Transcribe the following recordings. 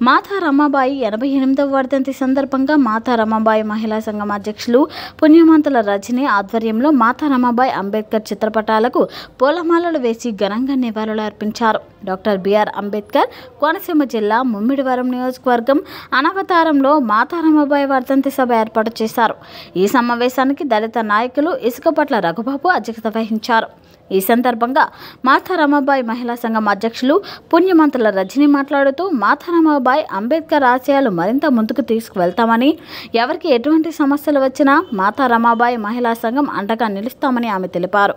మాతా రమాబాయి ఎనభై ఎనిమిదవ వర్ధంతి సందర్భంగా మాతా రమాబాయి మహిళా సంఘం అధ్యక్షులు పుణ్యమంతుల రజని ఆధ్వర్యంలో మాతా రమాబాయి అంబేద్కర్ చిత్రపటాలకు పూలమాలలు వేసి ఘనంగా నివాళులు అర్పించారు డాక్టర్ బిఆర్ అంబేద్కర్ కోనసీమ జిల్లా ముమ్మిడివరం నియోజకవర్గం అనవతారంలో మాతా రమాబాయి వర్ధంతి సభ ఏర్పాటు చేశారు ఈ సమావేశానికి దళిత నాయకులు ఇసుకపట్ల రఘుబాబు అధ్యక్షత వహించారు ఈ సందర్భంగా మాతా రమాబాయి మహిళా సంఘం అధ్యక్షులు పుణ్యమంతుల రజని మాట్లాడుతూ మాతా రమాబాయి అంబేద్కర్ ఆశయాలు మరింత ముందుకు తీసుకువెళ్తామని ఎవరికి ఎటువంటి సమస్యలు వచ్చినా మాతా రమాబాయి మహిళా సంఘం అండగా నిలుస్తామని ఆమె తెలిపారు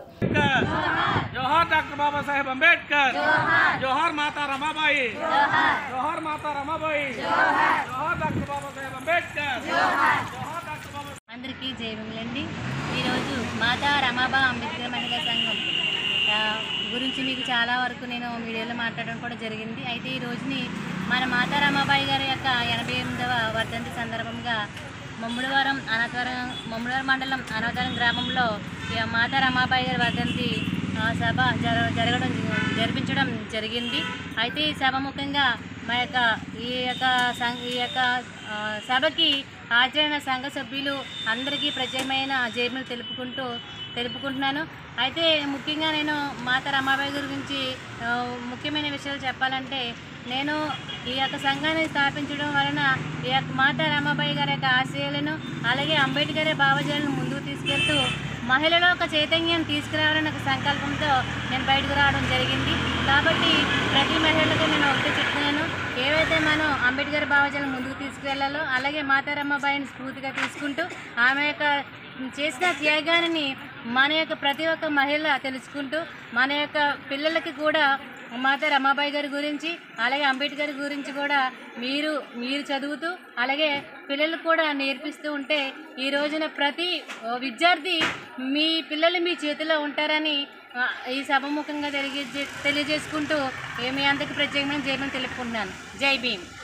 జోహార్ డాక్టర్ బాబాసాహెబ్ అంబేద్కర్ జోహార్ మాతా రమాబాయి జోహార్ మాతా రమాబాయి జోహార్ డాక్టర్ బాబాసాహెబ్ అంబేద్కర్ జోహార్ డాక్టర్ బాబా అందరికీ జయములండి ఈరోజు మాతా రమాబా అంబేద్కర్ మహిళా సంఘం ఆ, గురించి మీకు చాలా వరకు నేను మీడియాలో మాట్లాడడం కూడా జరిగింది అయితే ఈ రోజుని మన మాతా రమాబాయి గారి యొక్క ఎనభై ఎనిమిదవ వర్ధంతి సందర్భంగా మమ్ముడివారం అనాథవరం మమ్ముడివారం మండలం అనాథవరం గ్రామంలో ఈ మాతా రమాబాయి గారి వర్ధంతి ఆ, సభ జర జరగడం జరిపించడం జరిగింది అయితే ఈ సభ ముఖ్యంగా మా యొక్క ఈ యొక్క సం- ఈ యొక్క ఆ, సభకి హాజరైన సంఘ సభ్యులు అందరికీ ప్రత్యేకమైన జయములు తెలుపుకుంటూ తెలుపుకుంటున్నాను అయితే ముఖ్యంగా నేను మాత రమాబాయి గురించి ఆ, ముఖ్యమైన విషయాలు చెప్పాలంటే నేను ఈ యొక్క సంఘాన్ని స్థాపించడం వలన ఈ యొక్క మాత రమాబాయి గారి యొక్క ఆశయాలను అలాగే అంబేద్కర్ భావజాలను ముందుకు తీసుకెళ్తూ మహిళలో ఒక చైతన్యం తీసుకురావాలనే ఒక సంకల్పంతో నేను బయటకు రావడం జరిగింది కాబట్టి ప్రతి మహిళలకు నేను ఒకటే చెప్తున్నాను ఏవైతే మనం అంబేద్కర్ భావజాలను ముందుకు తీసుకువెళ్ళాలో అలాగే మాతారమ్మబాయిని స్ఫూర్తిగా తీసుకుంటూ ఆమె యొక్క చేసిన త్యాగాన్ని మన యొక్క ప్రతి ఒక్క మహిళ తెలుసుకుంటూ మన యొక్క పిల్లలకి కూడా మాత రమాబాయి గారి గురించి అలాగే అంబేద్కర్ గురించి కూడా మీరు మీరు చదువుతూ అలాగే పిల్లలకు కూడా నేర్పిస్తూ ఉంటే ఈ రోజున ప్రతి ఓ విద్యార్థి మీ పిల్లలు మీ చేతిలో ఉంటారని ఆ, ఈ సభముఖంగా తెలియజే తెలియజేసుకుంటూ ఏ మీ అందరికి ప్రత్యేకమైన జయమని తెలుపుకుంటున్నాను జై భీమ్